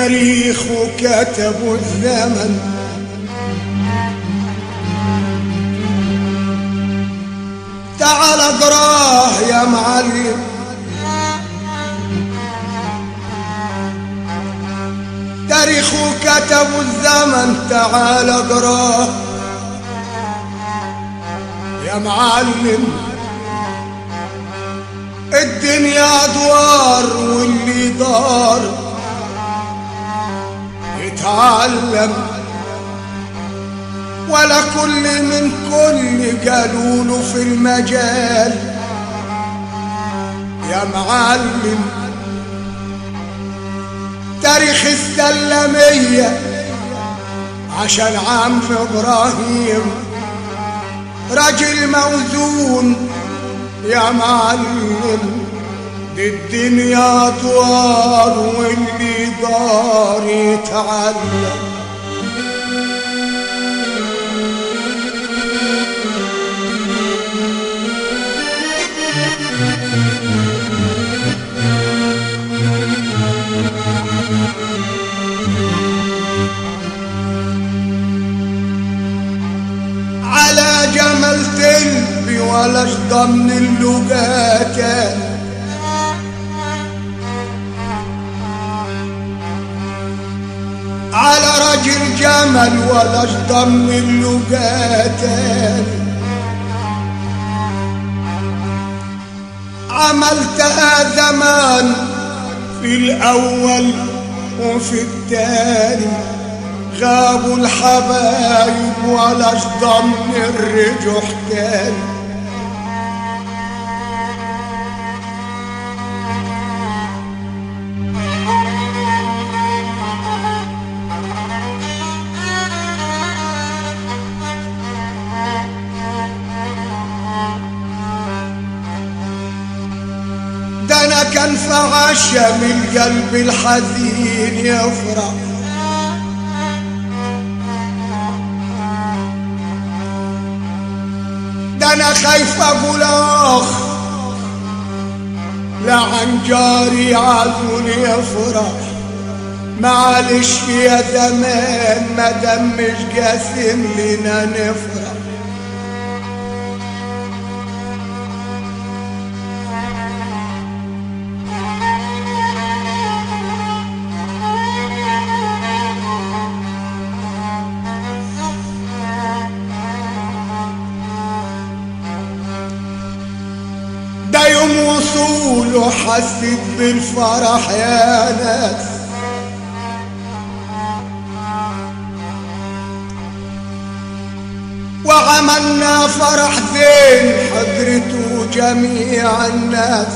تاريخ وكتبوا الزمن تعال اقراه يا معلم تاريخ وكتبوا الزمن تعال اقراه يا معلم الدنيا ادوار واللي دار يتعلم ولا كل من كل قالوا له في المجال يا معلم تاريخ السلمية عشان عم إبراهيم راجل موزون يا معلم دي الدنيا دوار واللي دار يتعلم على جمل تلبي ولا ضمن اللقاكات على رجل جمل ولا ضمن اللقاكات عملتها زمان في الأول وفي التاني غابوا الحبايب ولا ضمن الرجح تاني ده انا كان في عشا من قلب الحزين يفرح ده انا خايف اقول اخ لا عن جاري عزول يفرح معلش يا زمان ما دمش قاسم لنا نفرح ده يوم وصوله حسيت بالفرح يا ناس وعملنا فرح زين حضرته جميع الناس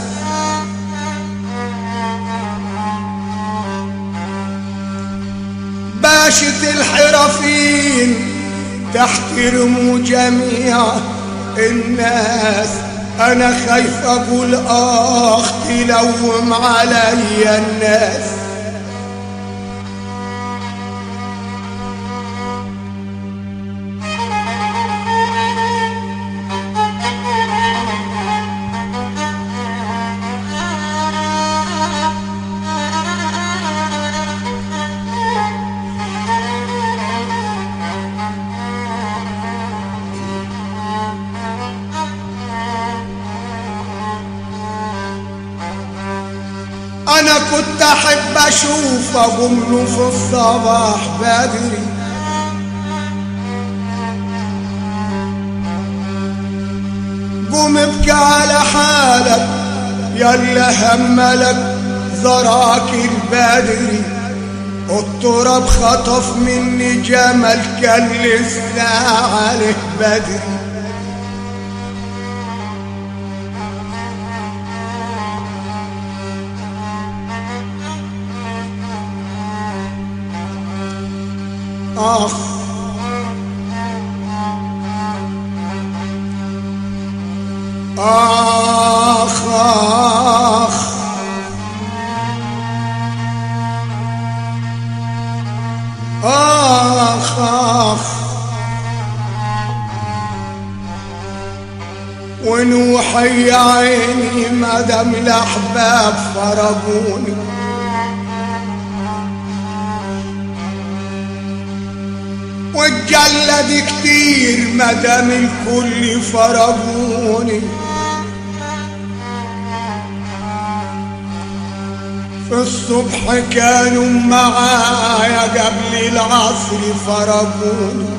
باشت الحرفين تحترموا جميع الناس انا خايف اقول اخ تلوم علي الناس انا كنت احب اشوف اقوم له في الصباح بدري قوم ابكي على حالك يلا هملك زراك البدري التراب خطف مني جمل كان لسه عليه بدري آخ آخ آخ آخ آخ ونوحي يا عيني ما دام الأحباب فرقوني والجلد كتير مدام الكل فرجوني في الصبح كانوا معايا قبل العصر فرجوني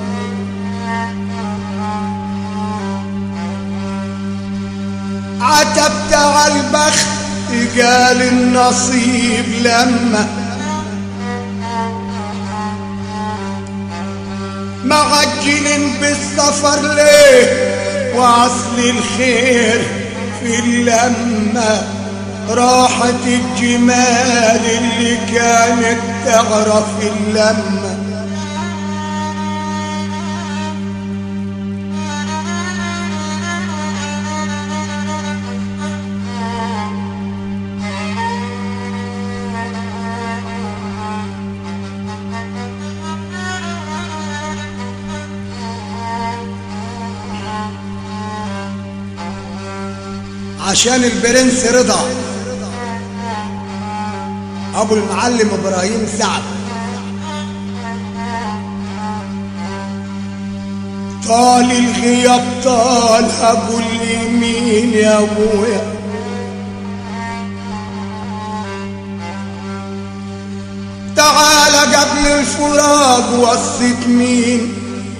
عتبت على البخت قال النصيب لما معجل بالسفر ليه واصل الخير في اللمة راحت الجمال اللي كانت تعرف اللمة عشان البرنس رضا ابو المعلم ابراهيم سعد طال الغياب طال ابو اليمين يا ابويا تعال قبل الفراق وصيت مين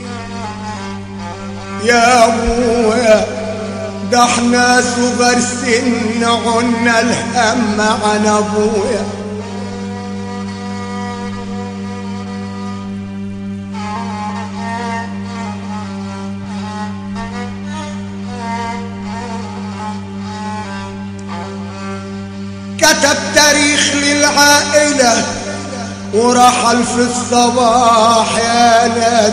يا ابويا ده احنا صغر سن عنا الهم عن ابويا كتب تاريخ للعائلة ورحل في الصباح يا ناس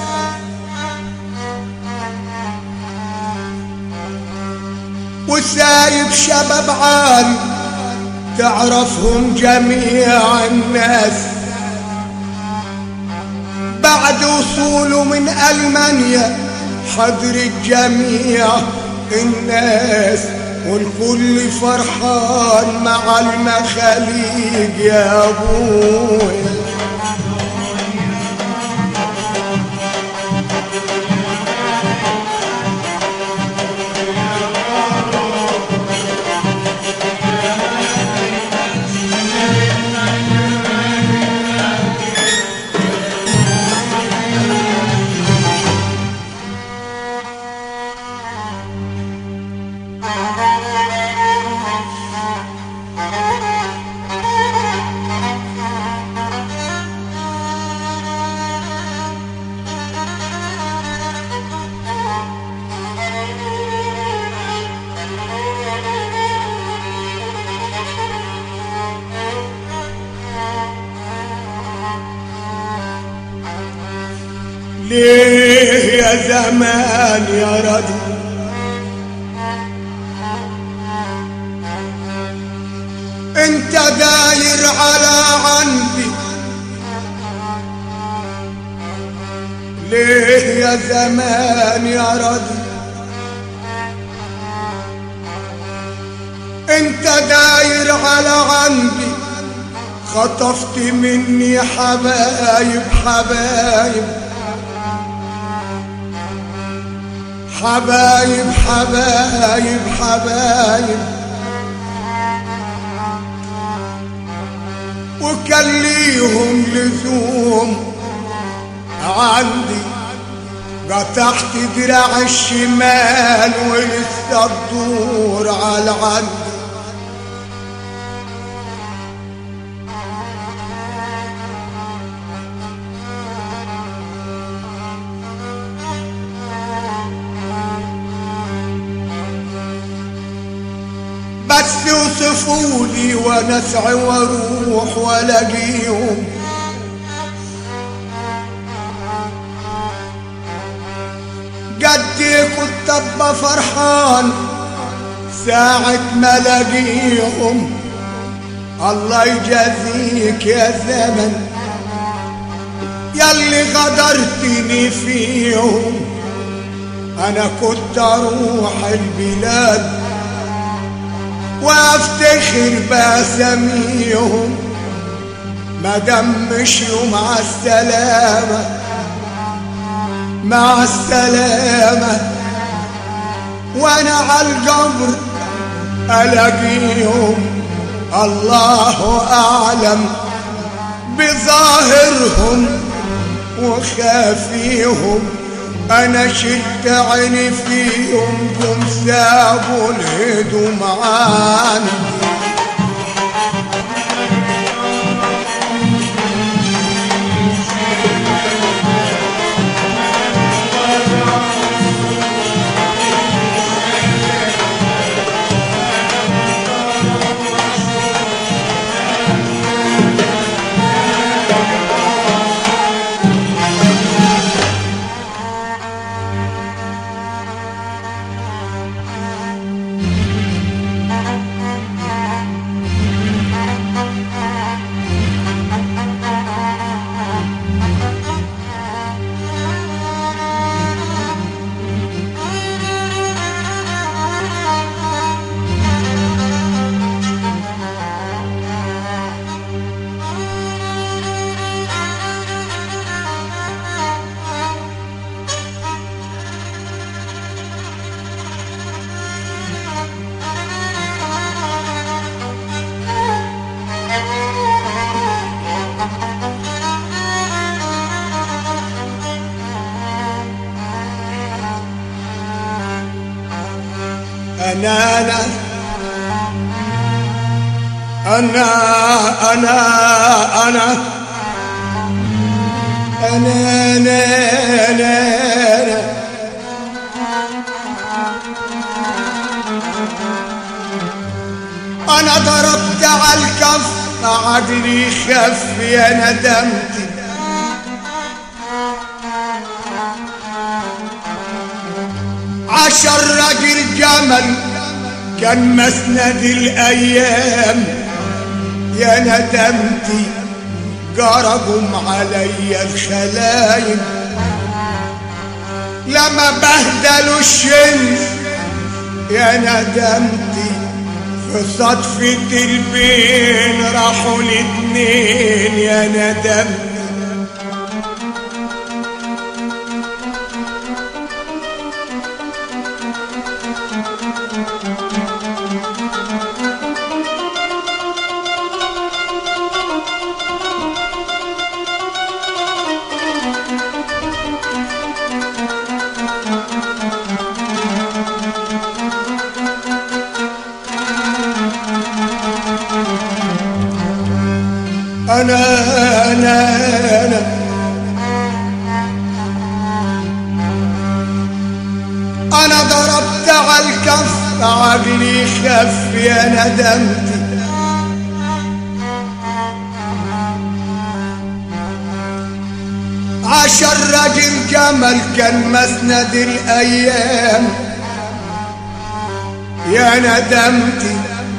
وسايب شباب عالي تعرفهم جميع الناس بعد وصوله من ألمانيا حضر الجميع الناس والكل فرحان مع المخاليق يا ابويا ليه يا زمان يا ردي انت داير على عندي ليه يا زمان يا ردي انت داير على عندي خطفت مني حبايب حبايب حبايب حبايب حبايب وكان ليهم لزوم عندي قطعت دراع الشمال ولسه الدور على عندي بس يوصفولي وانا اسعى واروح والاقيهم قد كنت ابقى فرحان ساعة ما الاقيهم الله يجازيك يا زمن ياللي غدرتني فيهم انا كنت اروح البلاد وافتخر باساميهم ما دام مشيوا مع السلامة مع السلامة وانا على القبر الاقيهم الله اعلم بظاهرهم وخافيهم انا شلت عيني فيهم قم سابوا الهدوم عندي أنا أنا أنا أنا أنا أنا أنا أنا أنا أنا ضربت على الكف عقلي خف يا ندمتي عشر راجل جمل كان مسند الايام يا ندمتي جرجم علي الخلايم لما بهدلوا الشمس يا ندمتي في صدفة البين راحوا الاتنين يا ندمتي أنا أنا أنا أنا ضربت على الكف عقلي خف يا ندمتي عشر راجل جمل كان مسند الأيام يا ندمتي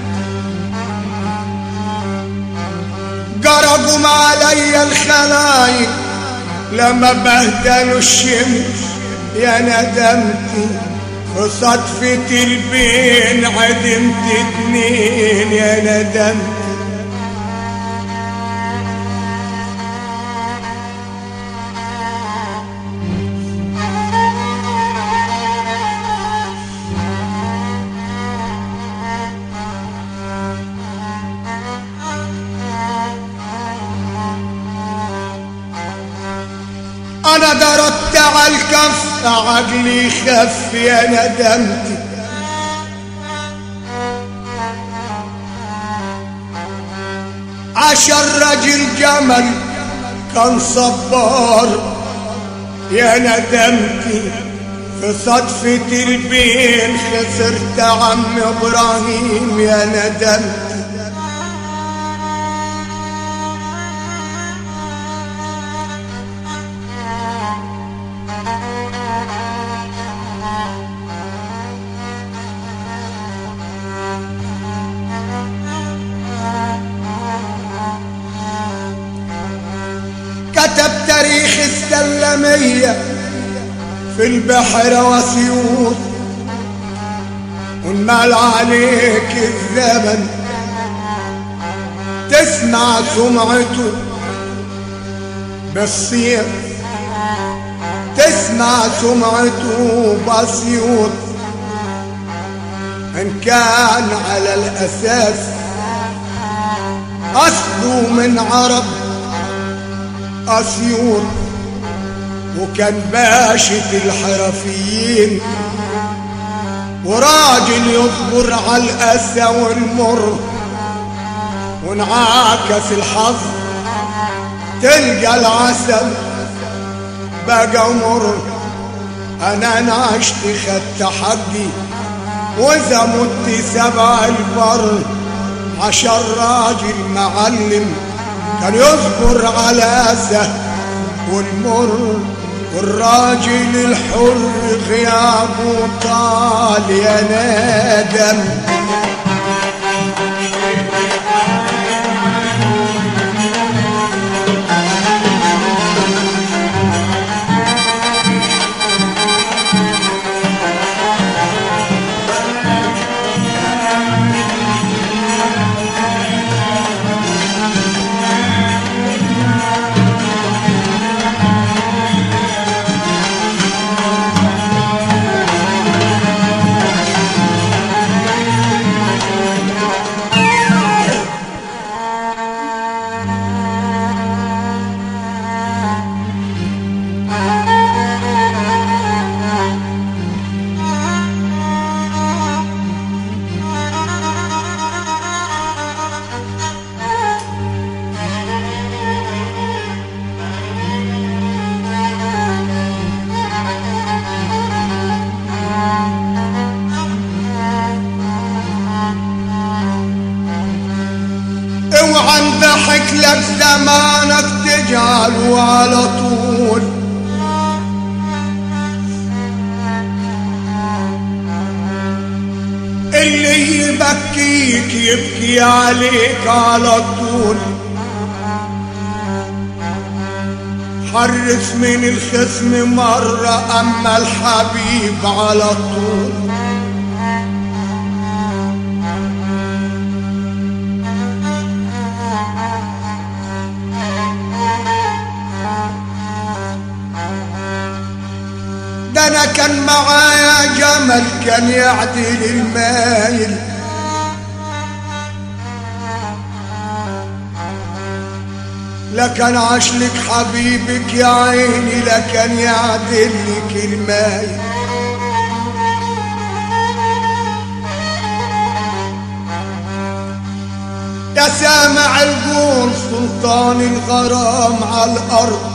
جرجوا علي الخلايق لما بهدلوا الشمس يا ندمتي في صدفة البين عدمت اتنين يا ندمتي انا ضربت على الكف عقلي خف يا ندمتي عشر راجل جمل كان صبار يا ندمتي في صدفة البين خسرت عم ابراهيم يا ندمتي كتب تاريخ السلمية في البحر وسيوط ونمال عليك الزمن تسمع سمعته بالصيف تسمع سمعته بسيوط إن كان على الأساس أصله من عرب أسيوط وكان باشة الحرفيين وراجل يصبر على الأسى والمر وانعكس الحظ تلقى العسل بقى مر انا نعشت خدت حقي واذا مت سبع البر عشان راجل معلم كان يصبر على اذى والمر والراجل الحر غيابه طال يا نادم اوعى ضحك لك زمانك تجعله على طول اللي يبكيك يبكي عليك على طول حرس من الخصم مرة أما الحبيب على طول ده انا كان معايا جمل كان يعدل المايل لكن عشلك حبيبك يا عيني لكن يعدل لك المايل يا سامع القول سلطان الغرام على الارض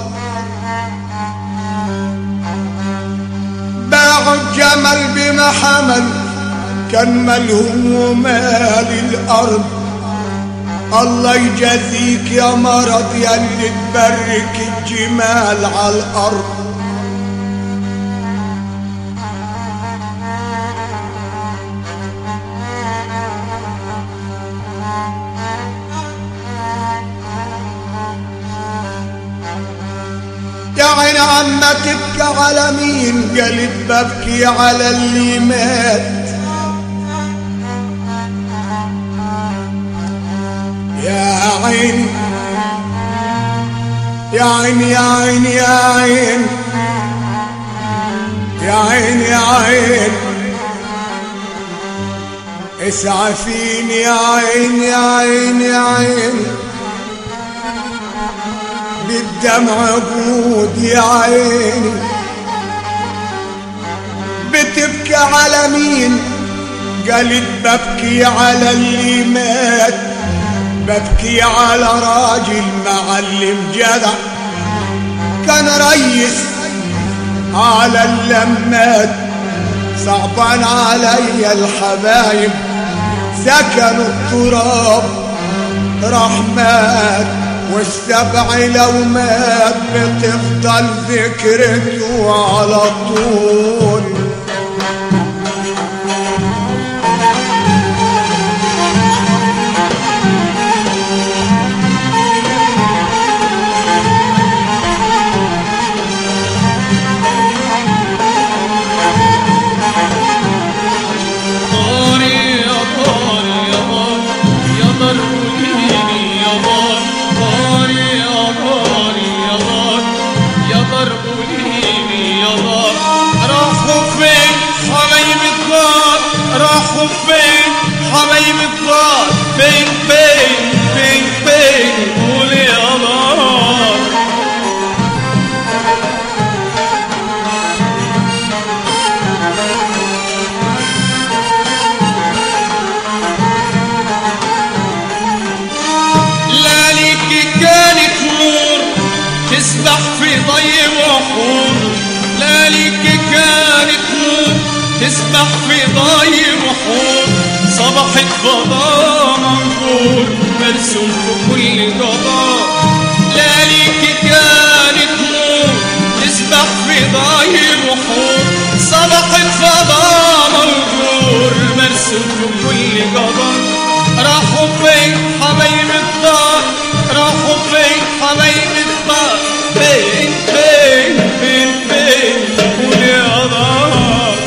باعوا الجمل بما حمل كان ملهم ومال الأرض الله يجازيك يا مرض يا اللي تبرك الجمال على الأرض يا عين عما تبكي على مين قالت ببكي على اللي مات يا عين يا عين يا عين يا عين يا عين يا عين اسعفيني يا عين يا عين يا عين بالدمع بود يا عيني بتبكي على مين قالت ببكي على اللي مات ببكي على راجل معلم جدع كان ريس على اللمات صعبان علي الحبايب سكنوا التراب رحمات والسبع لو مات بتفضل ذكرته على طول طاري يا طاري يا طاري يا طار قوليني يا طار طاري يا طاري يا طار يا طار قوليني فين حبايب الدار فين فين فين فين قول يا نار لياليك كانت نور تسبح في ضي وحور لياليك كانت نور تسبح في ضي وحور صبحت فضاء منظور مرسوم في كل جدار لياليك كانت نور تسبح في ضي وحور صبحت فضاء منظور مرسوم في كل جدار راحوا فين حبايب الدار راحوا فين حبايب الدار فين فين فين فين قول يا دار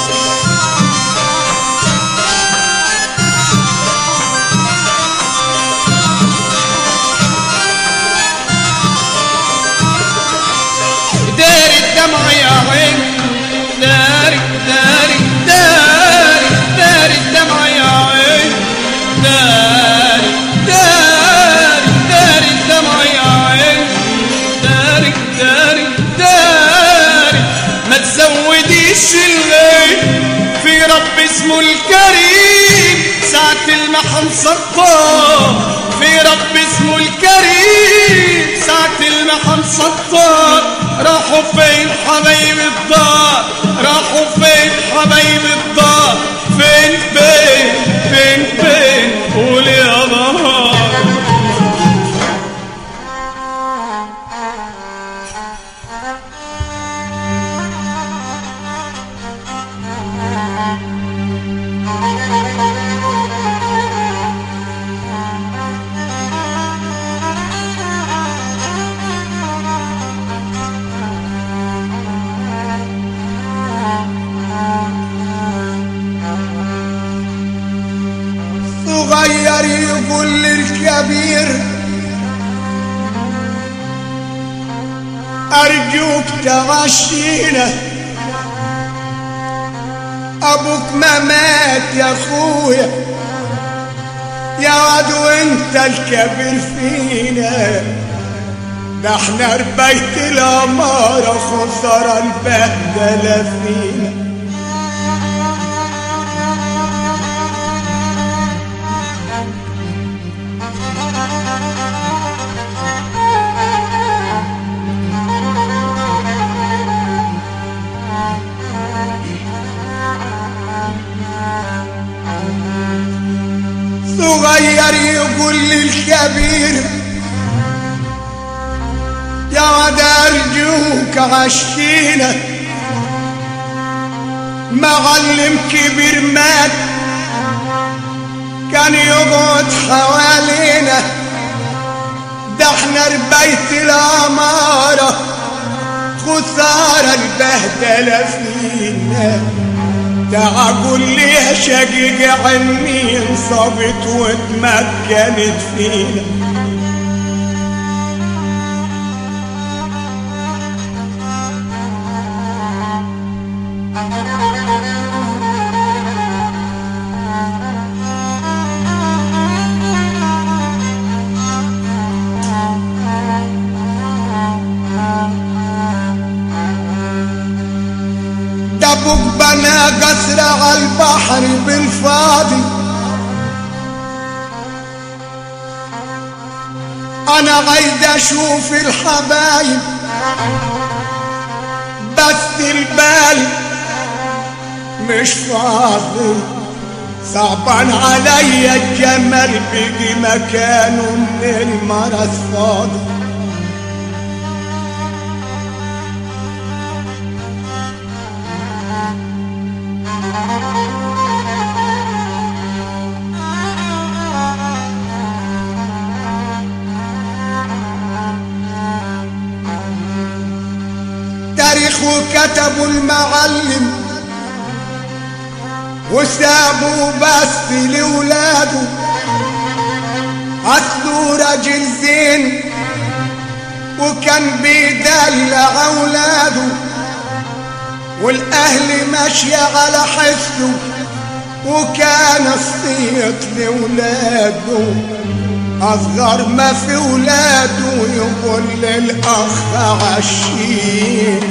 داري الدمع يا عين داري داري داري داري الدمع يا عين داري داري داري الدمع يا عين داري داري داري ما تزوديش الليل في رب اسمه الكريم ساعة المحن سطار في رب اسمه الكريم ساعة المحن سطار راحوا فين حبايب الدار راحوا فين حبايب الدار فين فين فين فين قول يا نهار صغير يقول للكبير أرجوك تغشينا أبوك ما مات يا أخويا يا واد وانت الكبير فينا ده احنا ربيت الأمارة خسر البهدلة فينا صغير يقول للكبير يا ود ارجوك عشينا معلم كبير مات كان يقعد حوالينا ده احنا ربيت العمارة خسارة البهدلة فينا تعال قول لي يا شقيق عني انصبت واتمكنت فينا ده ابوك بنى قصر على البحر بالفاضي انا عايز اشوف الحبايب بس البال مش فاضي صعبان عليا الجمل بيجي مكانه من المرض فاضي تاريخ وكتبوا المعلم وسابوا بس لولاده اصله راجل زين وكان بيدلع اولاده والاهل ماشيه على حسه وكان الصيت لولاده أصغر ما في ولاده يقول للأخ عشين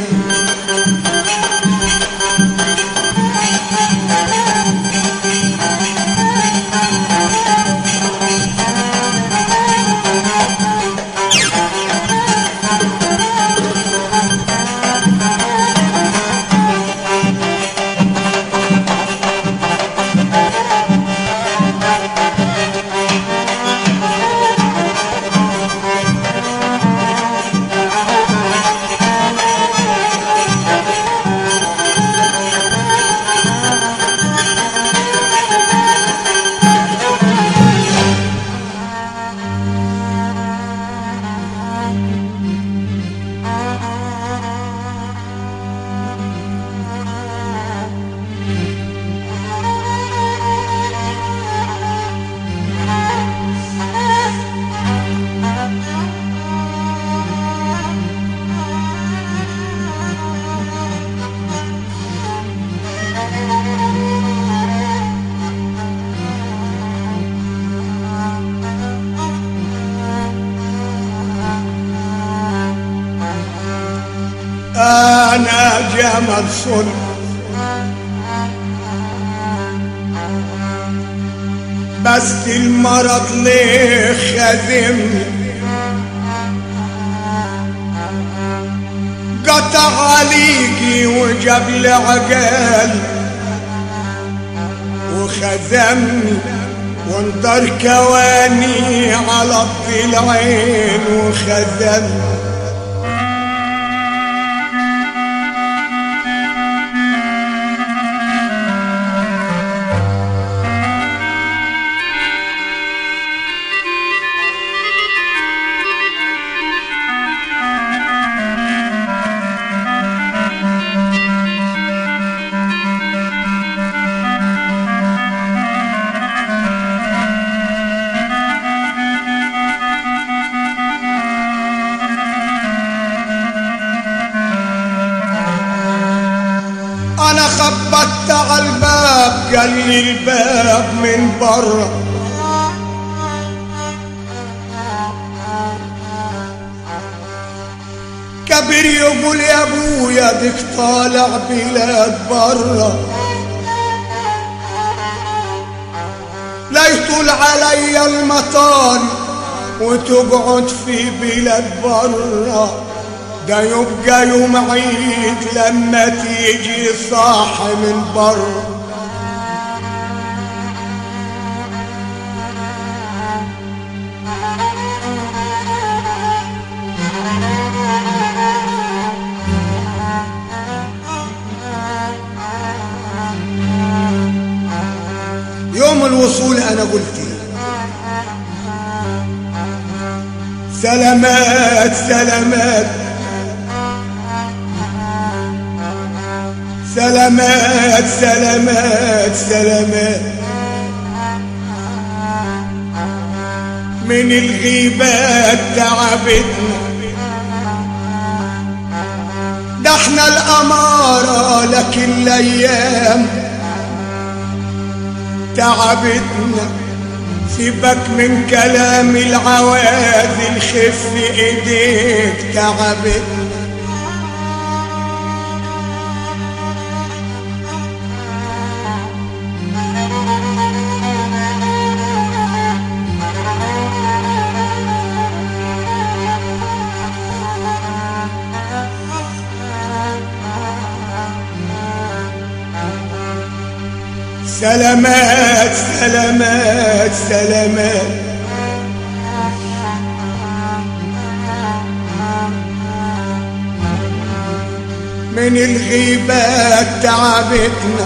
أنا جمل صلب بس المرض ليه خذمني قطع عليقي وجاب لي عقال وخزمني وانطر كواني على الضلعين وخزمني انا خبطت على الباب قال لي الباب من بره كبير يقول يا ابويا ديك طالع بلاد بره لا يطول علي المطار وتقعد في بلاد بره ده يبقى يوم عيد لما تيجي صاح من بره يوم الوصول انا قلت سلامات سلامات سلامات سلامات سلامات من الغيبات تعبتنا ده احنا الأمارة لكن الأيام تعبتنا سيبك من كلام العواذل خف ايديك تعبتنا سلامات سلامات سلامات من الغيبات تعبتنا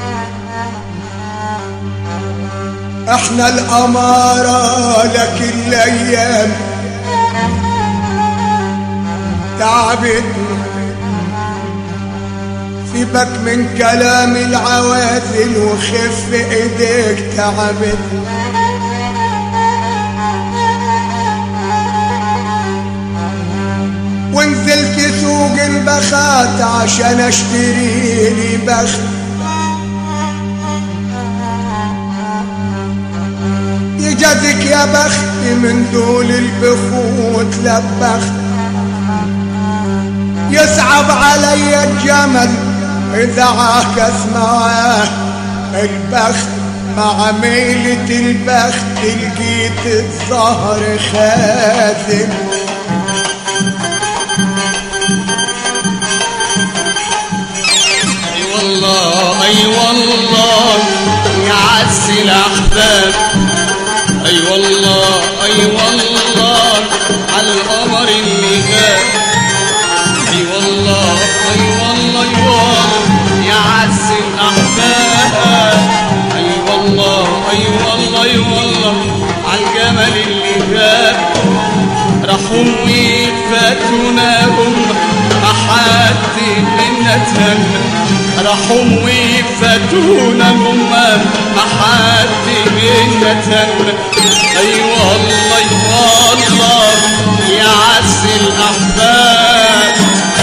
احنا الأمارة لكن الأيام تعبتنا سيبك من كلام العواذل وخف ايديك تعبتنا ونزلت سوق البخات عشان اشتري لي بخت يا بخت من دول البخوت لبخت يصعب علي الجمل إذا عاكس معاه البخت مع ميلة البخت لقيت الظهر خاذل اي والله اي والله يا عز الاحباب اي والله اي والله على القمر اللي غاب اي والله اي والله اي والله يا عز الاحباب اي والله اي والله اي والله على الجمل اللي غاب راحوا وفاتونا هم ما حد منا تهنى راحوا وفاتونا هم ما حد منا تهنى اي والله اي والله يا عز الاحباب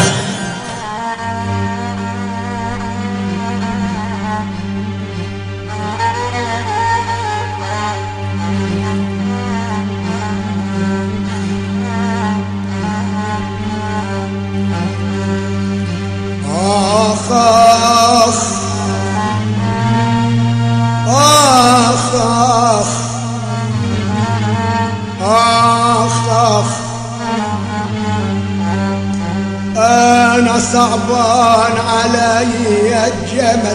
آخ آخ آخ آخ آخ آخ أنا صعبان علي الجمل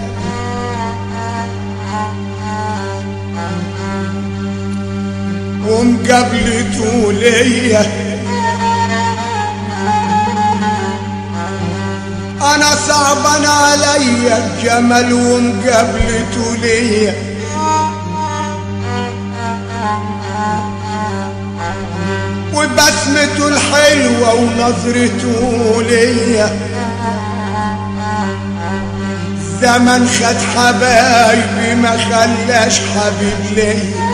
ومقابلته ليا انا صعبان علي الجمل ومقابلته ليا وبسمته الحلوة ونظرته ليا زمن خد حبايبي ما خلاش حبيب ليا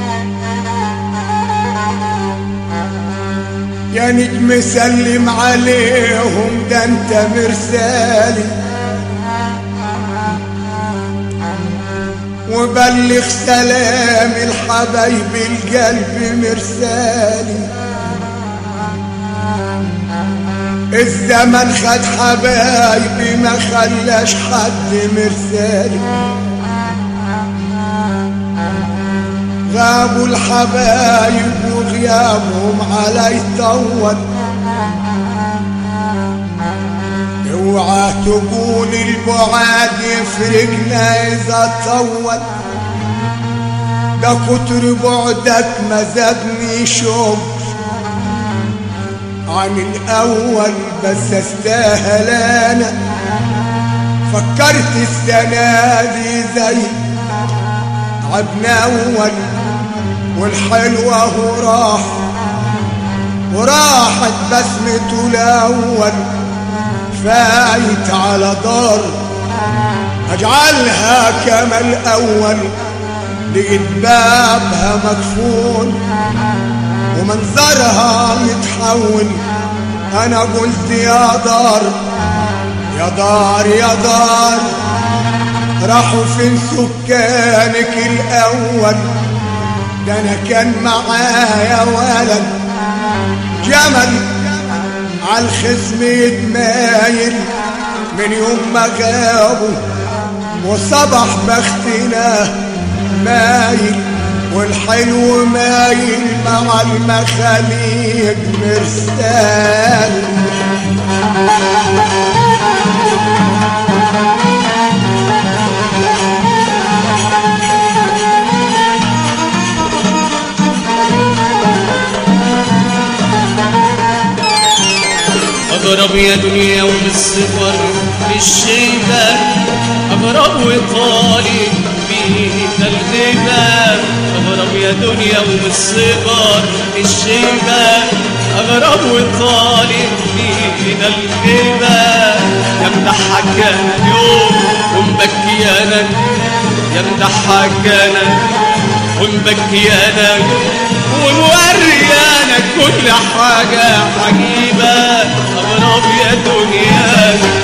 يا نجم سلم عليهم ده انت مرسالي وبلغ سلام الحبايب القلب مرسالي الزمن خد حبايبي ما خلاش حد مرسالي غابوا الحبايب وغيابهم علي طول اوعى تقول البعاد يفرقنا اذا طول ده كتر بعدك مزقني شوق عن الاول بس استاهل انا فكرت السنه دي زي عبنا اول والحلوة هو راح وراحت بسمته الأول فايت على دار أجعلها كما الأول لقيت بابها مكفون ومنظرها يتحول أنا قلت يا دار يا دار يا دار راحوا فين سكانك الأول ده أنا كان معايا ولد جمل عالخصم يتمايل من يوم ما غابوا وصبح بختنا مايل والحلو مايل مع المخاليق مرسال أغرب يا دنيا وبالصفر بالشيبة أغرب وطالب بينا الغيبة أغرب يا دنيا وبالصفر بالشيبة أغرب وطالب بينا الغيبة يا مضحك أنا اليوم ومبكي أنا يا مضحك أنا ومبكي أنا وموري أنا كل حاجة عجيبة أغرب يا دنيا